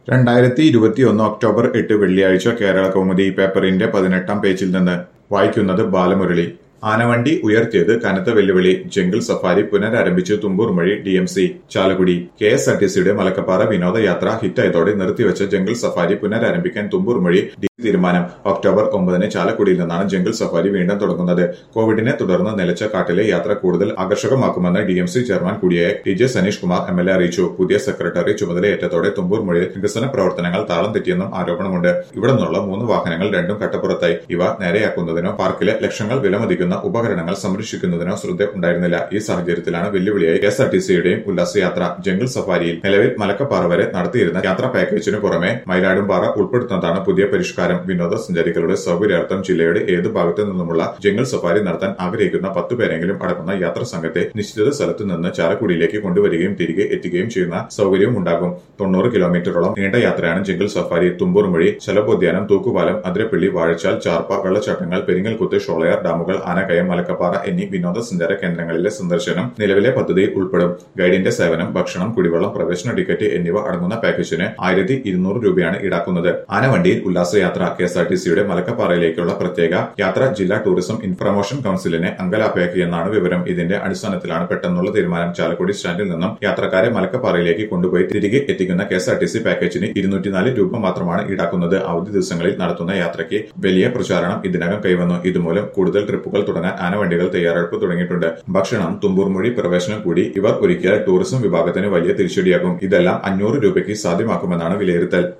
രണ്ടായിരത്തി ഇരുപത്തിയൊന്ന് ഒക്ടോബർ എട്ട് വെള്ളിയാഴ്ച കേരള കൗമുദി പേപ്പറിന്റെ പതിനെട്ടാം പേജിൽ നിന്ന് വായിക്കുന്നത് ബാലമുരളി ആനവണ്ടി ഉയർത്തിയത് കനത്ത വെല്ലുവിളി ജംഗിൾ സഫാരി പുനരാരംഭിച്ചു Thumboormuzhi D M C Chalakudy K S R T സിയുടെ മലക്കപ്പാറ വിനോദയാത്ര ഹിറ്റായതോടെ നിർത്തിവെച്ച ജംഗിൾ സഫാരി പുനരാരംഭിക്കാൻ തുമ്പൂർ മൊഴി ഡി തീരുമാനം ഒക്ടോബർ ഒമ്പതിന് ചാലക്കുടിയിൽ നിന്നാണ് ജംഗിൾ സഫാരി വീണ്ടും തുടങ്ങുന്നത് കോവിഡിനെ തുടർന്ന് നിലച്ച കാട്ടിലെ യാത്ര കൂടുതൽ ആകർഷകമാക്കുമെന്ന് ഡി എം സി ചെയർമാൻ കൂടിയായ T J Saneesh Kumar M L A അറിയിച്ചു പുതിയ സെക്രട്ടറി ചുമതലയേറ്റതോടെ തുമ്പൂർ മൊഴിയിൽ വികസന പ്രവർത്തനങ്ങൾ താളം തെറ്റിയെന്നും ആരോപണമുണ്ട് ഇവിടെ നിന്നുള്ള മൂന്ന് വാഹനങ്ങൾ രണ്ടും കട്ടപ്പുറത്തായി ഇവ നേരെയാക്കുന്നതിനോ പാർക്കിലെ ലക്ഷങ്ങൾ വിലമതിക്കുന്ന ഉപകരണങ്ങൾ സംരക്ഷിക്കുന്നതിനോ ശ്രദ്ധ ഉണ്ടായിരുന്നില്ല ഈ സാഹചര്യത്തിലാണ് വെല്ലുവിളിയായി കെ എസ് ആർ ടി സിയുടെയും ഉല്ലാസയാത്ര ജംഗിൾ സഫാരിയിൽ നിലവിൽ മലക്കപ്പാറ വരെ നടത്തിയിരുന്ന യാത്രാ പാക്കേജിനു പുറമെ മയിലാടുംപാറ ഉൾപ്പെടുത്തുന്നതാണ് പുതിയ പരിഷ്കാരം വിനോദസഞ്ചാരികളുടെ സൗകര്യാർത്ഥം ജില്ലയുടെ ഏത് ഭാഗത്തു നിന്നുമുള്ള ജംഗിൾ സഫാരി നടത്താൻ ആഗ്രഹിക്കുന്ന പത്തു പേരെങ്കിലും അടങ്ങുന്ന യാത്രാ സംഘത്തെ നിശ്ചിത സ്ഥലത്ത് നിന്ന് ചാലക്കുടിയിലേക്ക് കൊണ്ടുവരികയും തിരികെ എത്തുകയും ചെയ്യുന്ന സൗകര്യവും ഉണ്ടാകും തൊണ്ണൂറ് കിലോമീറ്ററോളം നീണ്ട യാത്രയാണ് ജംഗിൾ സഫാരി തുമ്പൂർ മൊഴി ശലഭോദ്യാനം തൂക്കുപാലം അതിരപ്പള്ളി വാഴച്ചാൽ ചാർപ്പ വെള്ളച്ചാട്ടങ്ങൾ പെരിങ്ങൽകുത്ത് ഷോളയാർ ഡാമുകൾ ആനക്കയം മലക്കപ്പാറ എന്നീ വിനോദസഞ്ചാര കേന്ദ്രങ്ങളിലെ സന്ദർശനം നിലവിലെ പദ്ധതിയിൽ ഉൾപ്പെടും ഗൈഡിന്റെ സേവനം ഭക്ഷണം കുടിവെള്ളം പ്രവേശന ടിക്കറ്റ് എന്നിവ അടങ്ങുന്ന പാക്കേജിന് ആയിരത്തി ഇരുന്നൂറ് രൂപയാണ് ഈടാക്കുന്നത് ആനവണ്ടിയിൽ ഉല്ലാസയാത്ര കെ എസ് ആർ ടി സിയുടെ മലക്കപ്പാറയിലേക്കുള്ള പ്രത്യേക യാത്ര ജില്ലാ ടൂറിസം പ്രൊമോഷൻ കൌൺസിലിനെ അങ്കലാപ്പയാക്കിയെന്നാണ് വിവരം ഇതിന്റെ അടിസ്ഥാനത്തിലാണ് പെട്ടെന്നുള്ള തീരുമാനം ചാലക്കുടി സ്റ്റാൻഡിൽ നിന്നും യാത്രക്കാരെ മലക്കപ്പാറയിലേക്ക് കൊണ്ടുപോയി തിരികെ എത്തിക്കുന്ന K S R T C പാക്കേജിന് ഇരുന്നൂറ്റിനാല് രൂപ മാത്രമാണ് ഈടാക്കുന്നത് അവധി ദിവസങ്ങളിൽ നടത്തുന്ന യാത്രയ്ക്ക് വലിയ പ്രചാരണം ഇതിനകം കൈവന്നു ഇതുമൂലം കൂടുതൽ ട്രിപ്പുകൾ തുടങ്ങാൻ ആനവണ്ടികൾ തയ്യാറെടുപ്പ് തുടങ്ങിയിട്ടുണ്ട് ഭക്ഷണം തുമ്പൂർമൊഴി പ്രവേശനം കൂടി ഇവർ ഒരുക്കിയാൽ ടൂറിസം വിഭാഗത്തിന് വലിയ തിരിച്ചടിയാകും ഇതെല്ലാം അഞ്ഞൂറ് രൂപയ്ക്ക് സാധ്യമാക്കുമെന്നാണ് വിലയിരുത്തൽ